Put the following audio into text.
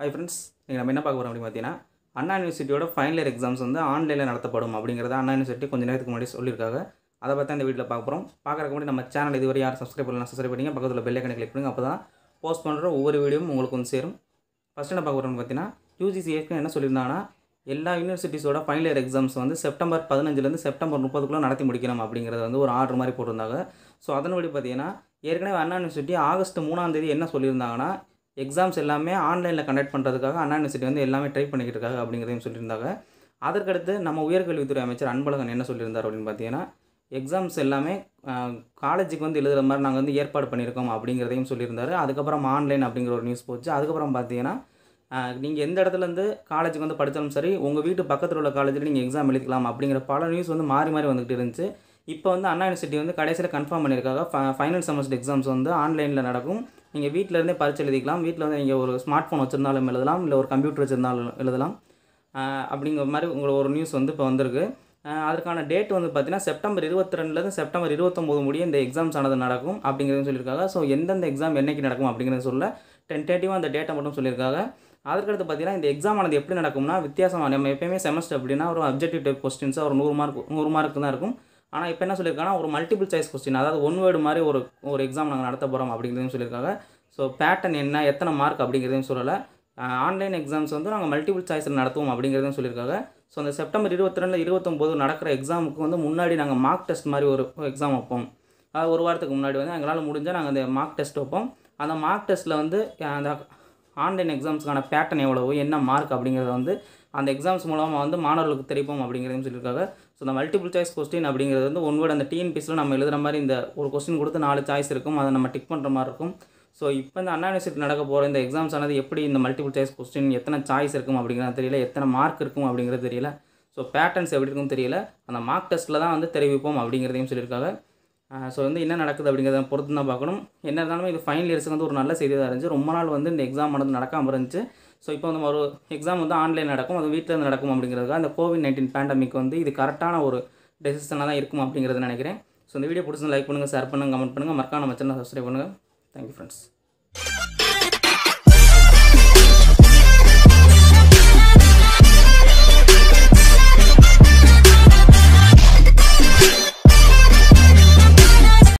hi friends நீங்கள் நம்ம என்ன பார்க்க போகிறோம் அப்படின்னு பார்த்தீங்கன்னா அண்ணா யூனிவர்சிட்டியோட ஃபைனல் இயர் எக்ஸாம்ஸ் வந்து ஆன்லைனில் நடத்தப்படும் அப்படிங்கிறத அண்ணா யூனிவர்சிட்டி கொஞ்சம் நேரத்துக்கு முன்னாடி சொல்லியிருக்காங்க அதை பற்றி இந்த வீட்டில் பார்க்க போகிறோம் பார்க்குறதுக்கு முன்னாடி நம்ம சேனல் இதுவரை யாரும் சப்ஸ்கிரைப் பண்ணலாம் சப்ஸ்கிரைப் பண்ணிங்க பக்கத்தில் பெல் ஐக்கனை கிளிக் பண்ணுங்க அப்போ தான் போஸ்ட் பண்ணுற ஒவ்வொரு வீடியோவும் உங்களுக்கு வந்து சேரும் ஃபஸ்ட்டு என்ன பார்க்க போகிறோம்னு பார்த்தீங்கன்னா யூஜிசி ஏற்கனவே என்ன சொல்லியிருந்தாங்கன்னா எல்லா யூனிவர்சிட்டிஸோட ஃபைனல் இயர் எக்ஸாம்ஸ் வந்து செப்டம்பர் பதினஞ்சுலேருந்து செப்டம்பர் முப்பதுக்குள்ளே நடத்தி முடிக்கணும் அப்படிங்கிறத வந்து ஒரு ஆர்டர் மாதிரி போட்டிருந்தாங்க ஸோ அதன்படி பார்த்தீங்கன்னா ஏற்கனவே அண்ணா யூனிவர்சிட்டி ஆகஸ்ட் மூணாம் தேதி என்ன சொல்லியிருந்தாங்கன்னா எக்ஸாம்ஸ் எல்லாமே ஆன்லைனில் கண்டக்ட் பண்ணுறதுக்காக அண்ணா யூனிவர்சிட்டி வந்து எல்லாமே ட்ரை பண்ணிக்கிட்டு இருக்காங்க அப்படிங்கிறதையும் சொல்லியிருந்தாங்க அதற்கடுத்து நம்ம உயர்கல்வித்துறை அமைச்சர் அன்பழகன் என்ன சொல்லியிருந்தார் அப்படின்னு பார்த்தீங்கன்னா எக்ஸாம்ஸ் எல்லாமே காலேஜுக்கு வந்து எழுதுகிற மாதிரி நாங்கள் வந்து ஏற்பாடு பண்ணியிருக்கோம் அப்படிங்கிறதையும் சொல்லியிருந்தாரு அதுக்கப்புறம் ஆன்லைன் அப்படிங்கிற ஒரு நியூஸ் போச்சு அதுக்கப்புறம் பார்த்தீங்கன்னா நீங்கள் எந்த இடத்துலேருந்து காலேஜுக்கு வந்து படித்தாலும் சரி உங்கள் வீட்டு பக்கத்தில் உள்ள காலேஜில் நீங்கள் எக்ஸாம் எழுதிக்கலாம் அப்படிங்கிற பல நியூஸ் வந்து மாறி மாறி வந்துகிட்டு இருந்துச்சு இப்போ வந்து அண்ணா யூனிவர்சிட்டி வந்து கடைசியில் கன்ஃபார்ம் பண்ணியிருக்காங்க ஃபைனல் செமஸ்டர் எக்ஸாம்ஸ் வந்து ஆன்லைனில் நடக்கும் நீங்கள் வீட்டில் இருந்தே பரிச்சு எழுதிக்கலாம் வீட்டில் வந்து நீங்கள் ஒரு ஸ்மார்ட் ஃபோன் வச்சுருந்தாலும் எழுதலாம் இல்லை ஒரு கம்ப்யூட்டர் வச்சுருந்தாலும் எழுதலாம் ஆஹ் அப்படிங்கிற மாதிரி உங்களுக்கு ஒரு நியூஸ் வந்து இப்போ வந்திருக்கு ஆஹ் அதற்கான டேட் வந்து பார்த்தீங்கன்னா செப்டம்பர் இருபத்தி ரெண்டுலேருந்து செப்டம்பர் இருபத்தொம்போது முடிய இந்த எக்ஸாம்ஸ் ஆனது நடக்கும் அப்படிங்கிறதையும் சொல்லியிருக்காங்க ஸோ எந்தெந்த எக்ஸாம் என்னைக்கு நடக்கும் அப்படிங்கிறத சொல்ல டென்டேட்டிவாக அந்த டேட்டை மட்டும் சொல்லியிருக்காங்க அதற்கடுத்து பார்த்தீங்கன்னா இந்த எக்ஸாம் ஆனது எப்படி நடக்கும்னா வித்தியாசம் நம்ம எப்பயுமே செமஸ்டர் அப்படின்னா ஒரு அப்ஜெக்டிவ் டைப் கொஸ்டின்ஸ் ஒரு நூறு மார்க் நூறு மார்க் தான் இருக்கும் ஆனால் இப்போ என்ன சொல்லியிருக்காங்கன்னா ஒரு மல்டிபிள் சாய்ஸ் கொஸ்டின் அதாவது ஒன் வேர்டு மாதிரி ஒரு ஒரு எக்ஸாம் நாங்கள் நடத்த போகிறோம் அப்படிங்கிறதையும் சொல்லியிருக்காங்க ஸோ பேட்டர்ன் என்ன எத்தனை மார்க் அப்படிங்கிறதையும் சொல்லலை ஆன்லைன் எக்ஸாம்ஸ் வந்து நாங்கள் மல்டிபிள் சாய்ஸில் நடத்துவோம் அப்படிங்கிறதையும் சொல்லியிருக்காங்க ஸோ அந்த செப்டம்பர் இருபத்தி ரெண்டு இருபத்தொம்போது நடக்கிற எக்ஸாமுக்கு வந்து முன்னாடி நாங்கள் மார்க் டெஸ்ட் மாதிரி ஒரு எக்ஸாம் வைப்போம் அதாவது ஒரு வாரத்துக்கு முன்னாடி வந்து எங்களால் முடிஞ்சால் நாங்கள் அந்த மார்க் டெஸ்ட் வைப்போம் அந்த மார்க் டெஸ்ட்டில் வந்து அந்த ஆன்லைன் எக்ஸாம்ஸ்க்கான பேட்டர்ன் எவ்வளவு என்ன மார்க் அப்படிங்கிறத வந்து அந்த எக்ஸாம்ஸ் மூலமாக வந்து மாணவர்களுக்கு தெரிவிப்போம் அப்படிங்கிறதையும் சொல்லியிருக்காங்க ஸோ இந்த மல்டிபிள் சாய்ஸ் கொஸ்டின் அப்படிங்கிறது வந்து ஒன் வேர்டு அந்த டிஎன்பிஎஸ்சில் நம்ம எழுதுகிற மாதிரி இந்த ஒரு கொஸ்டின் கொடுத்து நாலு சாய்ஸ் இருக்கும் அதை நம்ம டிக் பண்ணுற மாதிரி இருக்கும் ஸோ இப்போ இந்த அண்ணா யூனிவர்சிட்டி நடக்க போகிற இந்த எக்ஸாம்ஸ் ஆனது எப்படி இந்த மல்டிபிள் சாய்ஸ் கொஸ்டின் எத்தனை சாய்ஸ் இருக்கும் அப்படிங்கிறது தெரியல எத்தனை மார்க் இருக்கும் அப்படிங்கிறது தெரியல ஸோ பேட்டர்ன்ஸ் எப்படி இருக்கும் தெரியல அந்த மார்க் டெஸ்ட்டில் தான் வந்து தெரிவிப்போம் அப்படிங்கிறதையும் சொல்லியிருக்காங்க ஸோ வந்து என்ன நடக்குது அப்படிங்கிறத பொறுத்து தான் பார்க்கணும் என்ன இருந்தாலும் இது ஃபைனல் இயர்ஸுக்கு வந்து ஒரு நல்ல செய்தி தான் இருந்துச்சு ரொம்ப நாள் வந்து இந்த எக்ஸாம் வந்து நடக்காமல் இருந்துச்சு ஸோ இப்போ வந்து ஒரு எக்ஸாம் வந்து ஆன்லைன் நடக்கும் அது வீட்டில் இருந்து நடக்கும் அப்படிங்கிறதுக்காக அந்த கோவிட் நைன்டீன் பேண்டமிக் வந்து இது கரெக்டான ஒரு டெசிஷனாக தான் இருக்கும் அப்படிங்கிறத நினைக்கிறேன் ஸோ இந்த வீடியோ பிடிச்சி லைக் பண்ணுங்கள் ஷேர் பண்ணுங்கள் கமெண்ட் பண்ணுங்கள் மறக்காம நம்ம சேனல் சப்ஸ்கிரைப் பண்ணுங்கள் தேங்க்யூ ஃப்ரெண்ட்ஸ்